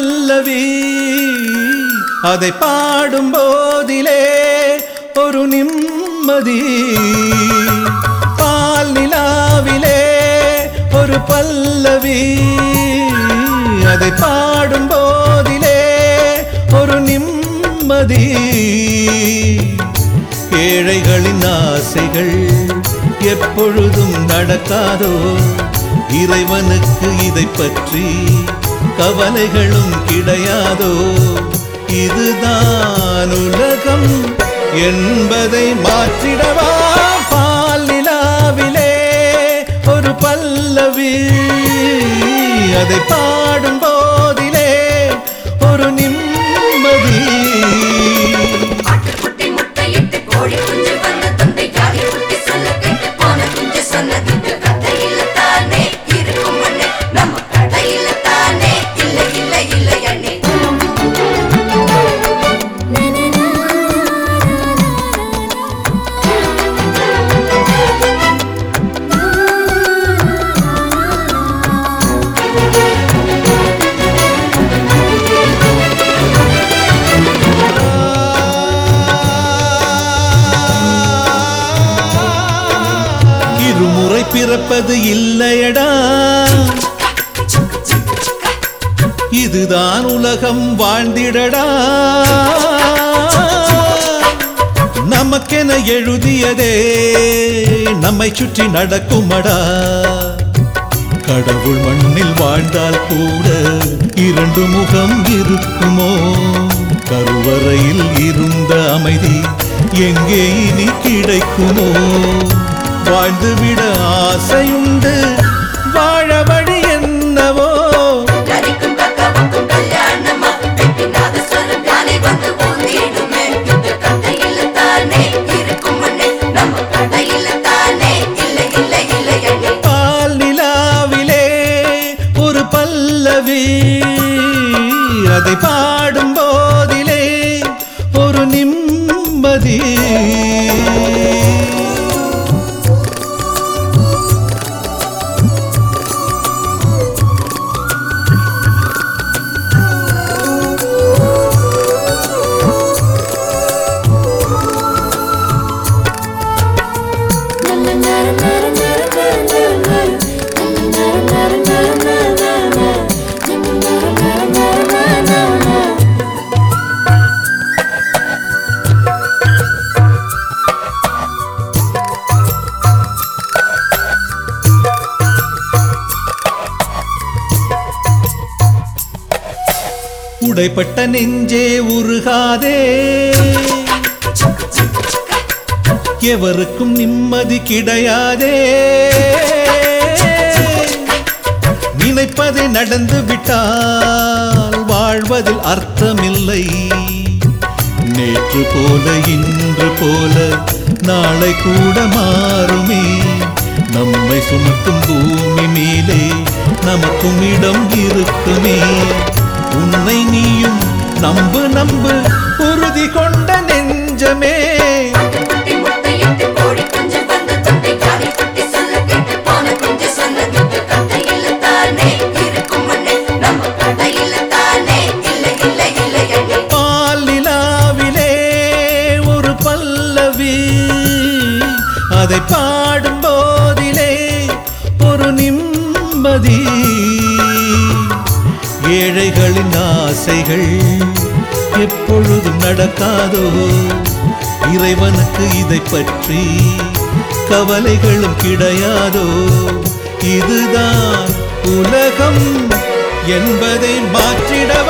பல்லவி அதை பாடும் போதிலே ஒரு நிம்மதி பால் நிலாவிலே ஒரு பல்லவி அதை பாடும் போதிலே ஒரு நிம்மதி ஏழைகளின் ஆசைகள் எப்பொழுதும் நடக்காதோ இறைவனுக்கு இதை பற்றி கவலைகளும் கிடையாதோ இதுதான் உலகம் என்பதை மாற்றிடவா பால் நிலாவிலே ஒரு பல்லவி அதை பாடும் போதிலே ஒரு நிம்மதி ஆட்டுக்குட்டி முட்டையிட்டு கோழி குஞ்சு வந்து தந்தை ஜாதி குட்டி சொல்ல கேட்டு போன குஞ்சு சொன்னது இந்த கதையில தானே இருக்கும் அண்ணே நம்ம கடையில தானே இல்லை இல்லை இல்லை அண்ணே இருமுறை பிறப்பது இல்லையடா இதுதான் உலகம் வாழ்ந்திடடா நமக்கென எழுதியதே நம்மை சுற்றி நடக்குமடா கடவுள் மண்ணில் வாழ்ந்தால் கூட இரண்டு முகம் இருக்குமோ கருவறையில் இருந்த அமைதி எங்கே இனி கிடைக்குமோ வாழ்ந்துவிட ஆசையுண்டு வாழ வழி என்னவோ கறிக்கும் கக்காவுக்கும் கல்யாணமா வெட்டினாத சொல்லும் யானை வந்து ஊந்திடுமே இந்த கதையில தானே இருக்கும் அண்ணே நம்ம கடையில தானே இல்லை இல்லை இல்லை அண்ணே பால் நிலாவிலே ஒரு பல்லவி அதை பாடும் போதிலே ஒரு நிம்மதி உடைப்பட்ட நெஞ்சே உருகாதே எவருக்கும் நிம்மதி கிடையாதே நினைப்பது நடந்து விட்டால் வாழ்வதில் அர்த்தமில்லை நேற்று போல இன்று போல நாளை கூட மாறுமே நம்மை சுமக்கும் பூமி மேலே நமக்கும் இடம் இருக்குமே உன்னை நீயும் நம்பு நம்பு உறுதி கொண்ட நெஞ்சமே குட்டி முட்டையிட்டு கோழி குஞ்சு வந்து தந்தை ஜாதி குட்டி சொல்ல கேட்டு போன குஞ்சு சொன்னது இந்த கதையில தானே இருக்கும் அண்ணே நம்ம கடையில தானே இல்லை இல்லை இல்லை அண்ணே பால் நிலாவிலே ஒரு பல்லவி அதை பாடும் போதிலே ஒரு நிம்மதி ஏழைகளின் ஆசைகள் எப்பொழுதும் நடக்காதோ இறைவனுக்கு இதை பற்றி கவலைகளும் கிடையாதோ இதுதான் உலகம் என்பதை மாற்றிடவா